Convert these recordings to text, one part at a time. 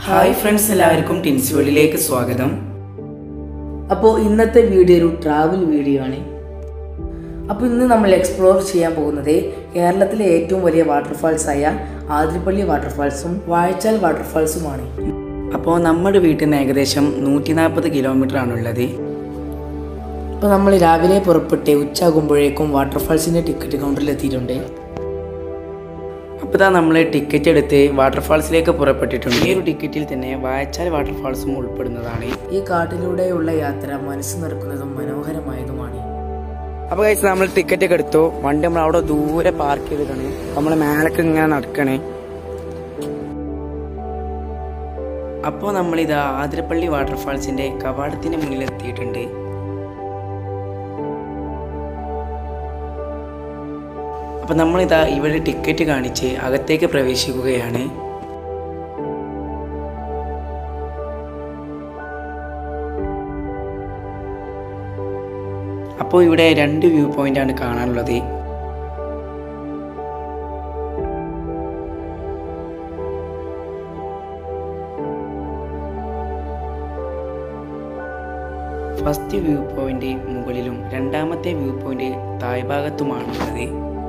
Hi friends എല്ലാവർക്കും ടിൻസ് വേൾഡിലേക്ക് സ്വാഗതം അപ്പോൾ ഇന്നത്തെ വീഡിയോ ഒരു ട്രാവൽ വീഡിയോ ആണ് അപ്പോൾ ഇന്ന് നമ്മൾ എക്സ്പ്ലോർ ചെയ്യാൻ പോകുന്നത് കേരളത്തിലെ ഏറ്റവും വലിയ വാട്ടർഫാൾസ് ആയ ആതിരപ്പള്ളി വാട്ടർഫാൾസും വാഴച്ചാൽ വാട്ടർഫാൾസുമാണ് അപ്പോൾ നമ്മുടെ വീട്ടിൽ നിന്ന് ഏകദേശം നൂറ്റി നാൽപ്പത് കിലോമീറ്റർ ആണുള്ളത് അപ്പോൾ നമ്മൾ രാവിലെ പുറപ്പെട്ട് ഉച്ചയാകുമ്പോഴേക്കും വാട്ടർഫാൾസിൻ്റെ ടിക്കറ്റ് കൗണ്ടറിൽ എത്തിയിട്ടുണ്ട് അപ്പോൾ ഇതാ നമ്മൾ ടിക്കറ്റ് എടുത്ത് വാട്ടർഫാൾസിലേക്ക് പുറപ്പെട്ടിട്ടുണ്ട് ഈ ഒരു ടിക്കറ്റിൽ തന്നെ വായച്ചാൽ വാട്ടർഫാൾസും ഉൾപ്പെടുന്നതാണ് ഈ കാട്ടിലൂടെയുള്ള യാത്ര മനസ്സ് നിറക്കുന്നതും മനോഹരമായതുമാണ് അപ്പോൾ കഴിച്ച് നമ്മൾ ടിക്കറ്റ് ഒക്കെ എടുത്തു വണ്ടി നമ്മൾ അവിടെ ദൂരെ പാർക്ക് ചെയ്തിട്ടാണ് നമ്മൾ മേലക്ക് ഇങ്ങനെ നടക്കണേ അപ്പോൾ നമ്മളിതാ ആതിരപ്പള്ളി വാട്ടർഫാൾസിന്റെ കവാടത്തിന് മുന്നിൽ എത്തിയിട്ടുണ്ട് അപ്പോൾ നമ്മളിതാ ഇവിടെ ടിക്കറ്റ് കാണിച്ച് അകത്തേക്ക് പ്രവേശിക്കുകയാണ് അപ്പോൾ ഇവിടെ രണ്ട് വ്യൂ പോയിന്റ് ആണ് കാണാനുള്ളത് ഫസ്റ്റ് വ്യൂ പോയിന്റ് മുകളിലും രണ്ടാമത്തെ വ്യൂ പോയിന്റ് താഴ്ഭാഗത്തുമാണുള്ളത്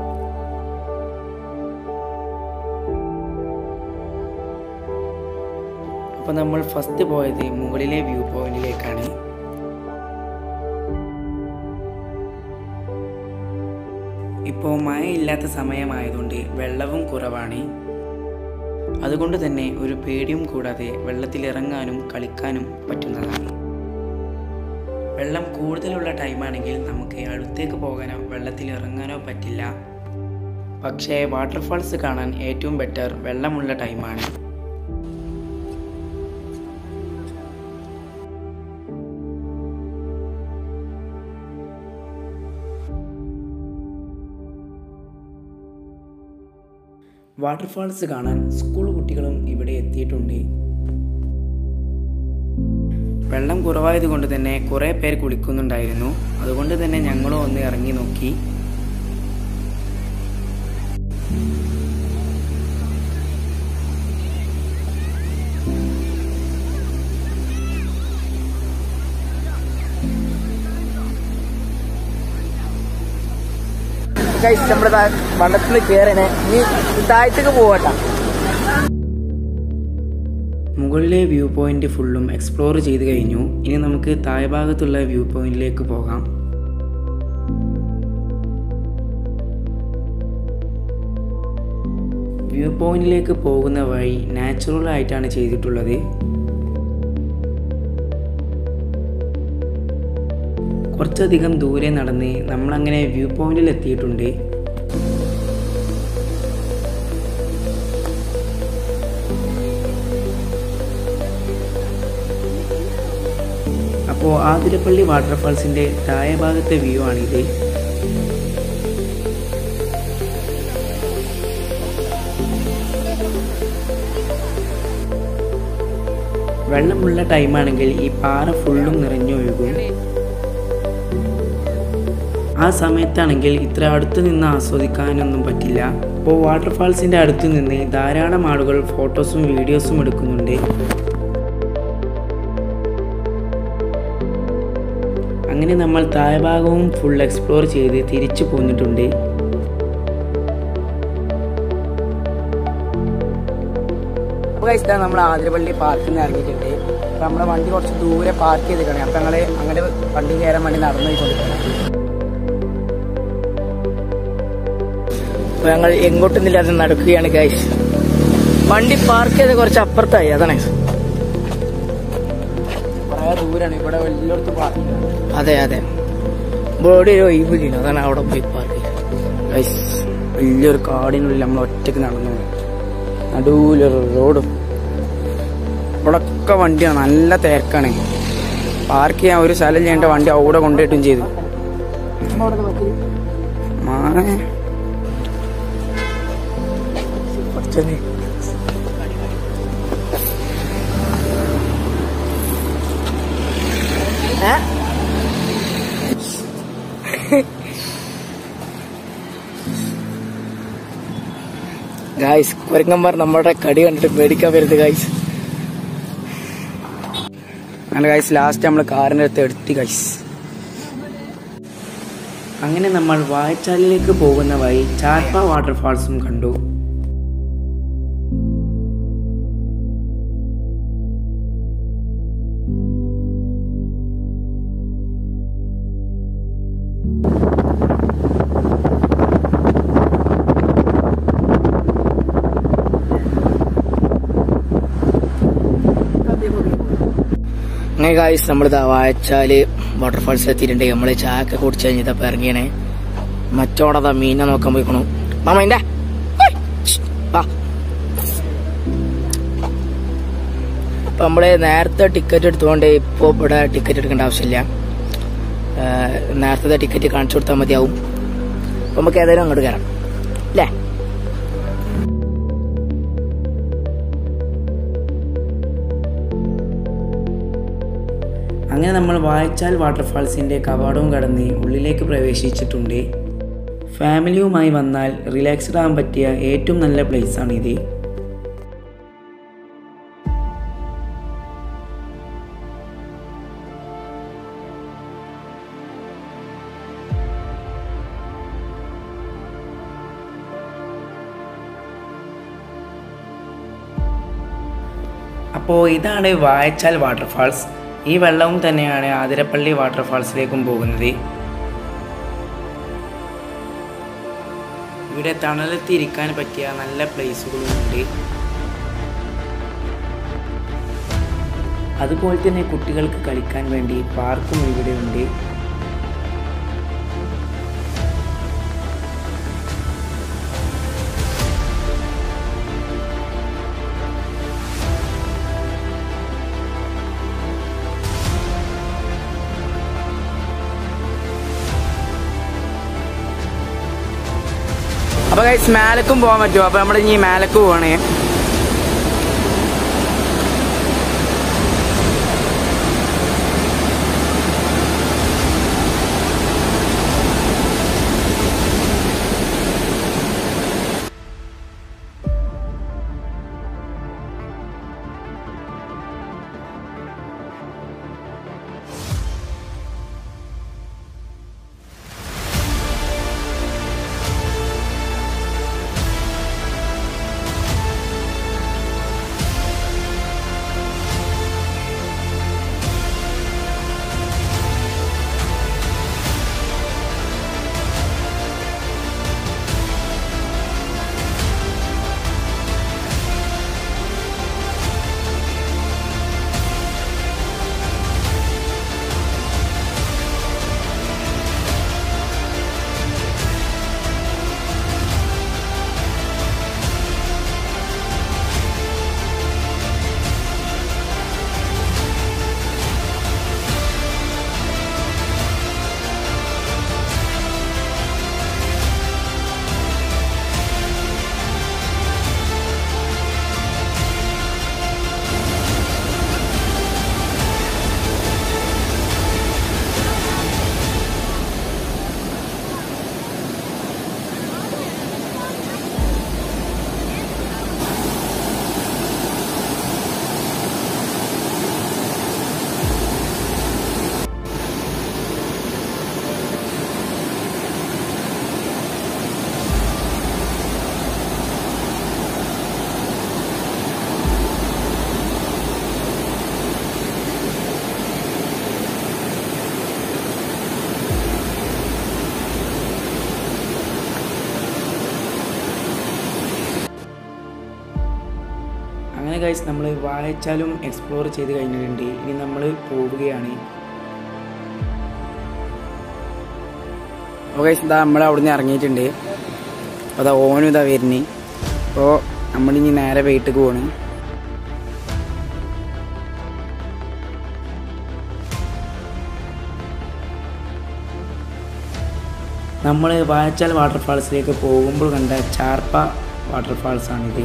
അപ്പോൾ നമ്മൾ ഫസ്റ്റ് പോയത് മുകളിലെ വ്യൂ പോയിന്റിലേക്കാണ് ഇപ്പോൾ മഴയില്ലാത്ത സമയമായതുകൊണ്ട് വെള്ളവും കുറവാണ് അതുകൊണ്ട് തന്നെ ഒരു പേടിയും കൂടാതെ വെള്ളത്തിൽ ഇറങ്ങാനും കളിക്കാനും പറ്റുന്നതാണ് വെള്ളം കൂടുതലുള്ള ടൈമാണെങ്കിൽ നമുക്ക് അടുത്തേക്ക് പോകാനോ വെള്ളത്തിൽ ഇറങ്ങാനോ പറ്റില്ല പക്ഷേ വാട്ടർഫാൾസ് കാണാൻ ഏറ്റവും ബെറ്റർ വെള്ളമുള്ള ടൈമാണ് വാട്ടർഫാൾസ് കാണാൻ സ്കൂൾ കുട്ടികളും ഇവിടെ എത്തിയിട്ടുണ്ട് വെള്ളം കുറവായതുകൊണ്ട് തന്നെ കുറേ പേർ കുളിക്കുന്നുണ്ടായിരുന്നു അതുകൊണ്ട് തന്നെ ഞങ്ങളും ഒന്ന് ഇറങ്ങി നോക്കി നമ്മുടെ വള്ളത്തിൽ കയറണേ ഇനി താഴത്തേക്ക് പോകട്ടെ മുകളിലെ വ്യൂ പോയിന്റ് ഫുള്ളും എക്സ്പ്ലോർ ചെയ്ത് കഴിഞ്ഞു ഇനി നമുക്ക് താഴ്ഭാഗത്തുള്ള വ്യൂ പോയിന്റിലേക്ക് പോകാം വ്യൂ പോയിന്റിലേക്ക് പോകുന്ന വഴി നാച്ചുറൽ ആയിട്ടാണ് ചെയ്തിട്ടുള്ളത് കുറച്ചധികം ദൂരെ നടന്ന് നമ്മളങ്ങനെ വ്യൂ പോയിന്റിൽ എത്തിയിട്ടുണ്ട് അപ്പോൾ ആതിരപ്പള്ളി വാട്ടർഫാൾസിൻ്റെ താഴെ ഭാഗത്തെ വ്യൂ ആണിത് വെള്ളമുള്ള ടൈമാണെങ്കിൽ ഈ പാറ ഫുള്ളും നിറഞ്ഞൊഴുകും ആ സമയത്താണെങ്കിൽ ഇത്ര അടുത്ത് നിന്ന് ആസ്വദിക്കാനൊന്നും പറ്റില്ല അപ്പോൾ വാട്ടർഫാൾസിൻ്റെ അടുത്ത് നിന്ന് ധാരാളം ആളുകൾ ഫോട്ടോസും വീഡിയോസും എടുക്കുന്നുണ്ട് അങ്ങനെ നമ്മൾ താഴ്ഭാഗവും ഫുൾ എക്സ്പ്ലോർ ചെയ്ത് തിരിച്ചു പോന്നിട്ടുണ്ട് നമ്മൾ ആതിരപ്പള്ളി പാർക്കിൽ നിന്ന് ഇറങ്ങിയിട്ടുണ്ട് അപ്പൊ നമ്മുടെ വണ്ടി കുറച്ച് ദൂരെ പാർക്ക് ചെയ്തിട്ടാണ് അപ്പൊ ഞങ്ങള് അങ്ങനെ വണ്ടി കയറാൻ വേണ്ടി നടന്നു പോയിക്കൊണ്ടിരിക്കണം അപ്പൊ ഞങ്ങൾ എങ്ങോട്ടൊന്നില്ലാതെ നടക്കുകയാണ് ഗൈസ് വണ്ടി പാർക്ക് ചെയ്ത് കുറച്ച് അപ്പുറത്തായി അതാണ് കുറേ ദൂരാണ് ഇവിടെ എല്ലായിടത്തും പാർക്ക് അതെ അതെ ബോഡി ഒരു ഒഴിവ് ചെയ്യണം അതാണ് അവിടെ പോയി പാർക്ക് ഗൈസ് വലിയൊരു കാടിനുള്ളിൽ നമ്മൾ ഒറ്റയ്ക്ക് നടന്നു പോയി. നടുവിലൊരു റോഡും ഇവിടൊക്കെ വണ്ടിയാണ് നല്ല തിരക്കാണ് പാർക്ക് ചെയ്യാൻ ഒരു സ്ഥലം ചെയ്യേണ്ട വണ്ടി അവിടെ കൊണ്ടുപോയിട്ടും ചെയ്തു മാനെ കുറച്ചത് ഗായ്സ് കുരങ്ങന്മാർ നമ്മുടെ കടി കണ്ടിട്ട് പേടിക്കാൻ വരുന്നത് ഗായ്സ് അങ്ങനെ ഗൈസ് ലാസ്റ്റ് നമ്മൾ കാറിൻ്റെ അടുത്ത് എടുത്തി ഗൈസ് അങ്ങനെ നമ്മൾ വായച്ചാലിലേക്ക് പോകുന്ന വഴി ചാർപ്പ വാട്ടർഫാൾസും കണ്ടു അങ്ങനെ ഗൈസ് നമ്മളിതാ വായച്ചാല് വാട്ടർഫാൾസ് എത്തിയിട്ടുണ്ട് നമ്മള് ചായ ഒക്കെ കുടിച്ച് കഴിഞ്ഞിട്ടപ്പോ ഇറങ്ങിയാണ് മറ്റോടതാ മീനെ നോക്കാൻ പോയിക്കണു മാമ എന്റെ അപ്പൊ നമ്മള് നേരത്തെ ടിക്കറ്റ് എടുത്തുകൊണ്ട് ഇപ്പൊ ഇവിടെ ടിക്കറ്റ് എടുക്കേണ്ട ആവശ്യമില്ല ഏഹ് നേരത്തെ ടിക്കറ്റ് കാണിച്ചു കൊടുത്താൽ മതിയാവും അപ്പൊ നമുക്ക് ഏതായാലും അങ്ങോട്ട് കയറാം അല്ലേ അങ്ങനെ നമ്മൾ വായച്ചാൽ വാട്ടർഫാൾസിൻ്റെ കവാടവും കടന്ന് ഉള്ളിലേക്ക് പ്രവേശിച്ചിട്ടുണ്ട് ഫാമിലിയുമായി വന്നാൽ റിലാക്സ്ഡ് ആകാൻ പറ്റിയ ഏറ്റവും നല്ല പ്ലേസ് ആണിത് അപ്പോൾ ഇതാണ് വായച്ചാൽ വാട്ടർഫാൾസ് ഈ വെള്ളവും തന്നെയാണ് ആതിരപ്പള്ളി വാട്ടർഫാൾസിലേക്കും പോകുന്നത് ഇവിടെ തണലത്ത് ഇരിക്കാൻ പറ്റിയ നല്ല പ്ലേസുകളും ഉണ്ട് അതുപോലെ തന്നെ കുട്ടികൾക്ക് കളിക്കാൻ വേണ്ടി പാർക്കും ഇവിടെ ഉണ്ട് അപ്പൊ ഗൈസ് മേലക്കും പോകാൻ പറ്റുമോ അപ്പൊ നമ്മൾ ഇനി മേലക്ക് പോവാണ് അങ്ങനെ ഗൈസ് നമ്മൾ വായച്ചാലും എക്സ്പ്ലോർ ചെയ്ത് കഴിഞ്ഞിട്ടുണ്ട് ഇനി നമ്മൾ പോവുകയാണ് അപ്പൊ ഗൈസ് ഇതാ നമ്മൾ അവിടുന്ന് ഇറങ്ങിയിട്ടുണ്ട് അപ്പൊ അതാ ഓനും ഇതാ വരുന്നേ അപ്പോ നമ്മളിനി നേരെ വീട്ടിലേക്ക് പോണ് നമ്മൾ വായച്ചാൽ വാട്ടർഫാൾസിലേക്ക് പോകുമ്പോൾ കണ്ട ചാർപ്പ വാട്ടർഫാൾസാണിത്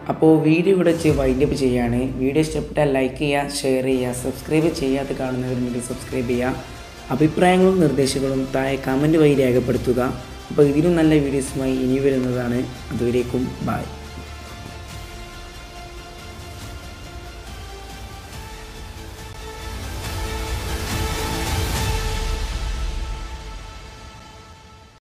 അപ്പോൾ വീഡിയോ ഇവിടെ വെച്ച് വൈൻഡപ്പ് ചെയ്യാണ് വീഡിയോ ഇഷ്ടപ്പെട്ടാൽ ലൈക്ക് ചെയ്യുക ഷെയർ ചെയ്യുക സബ്സ്ക്രൈബ് ചെയ്യാതെ കാണുന്നവരുണ്ടെങ്കിൽ സബ്സ്ക്രൈബ് ചെയ്യുക അഭിപ്രായങ്ങളും നിർദ്ദേശങ്ങളും താഴെ കമൻറ്റ് വഴി രേഖപ്പെടുത്തുക അപ്പോൾ ഇതിലും നല്ല വീഡിയോസുമായി ഇനി വരുന്നതാണ് അതുവരേക്കും ബായ്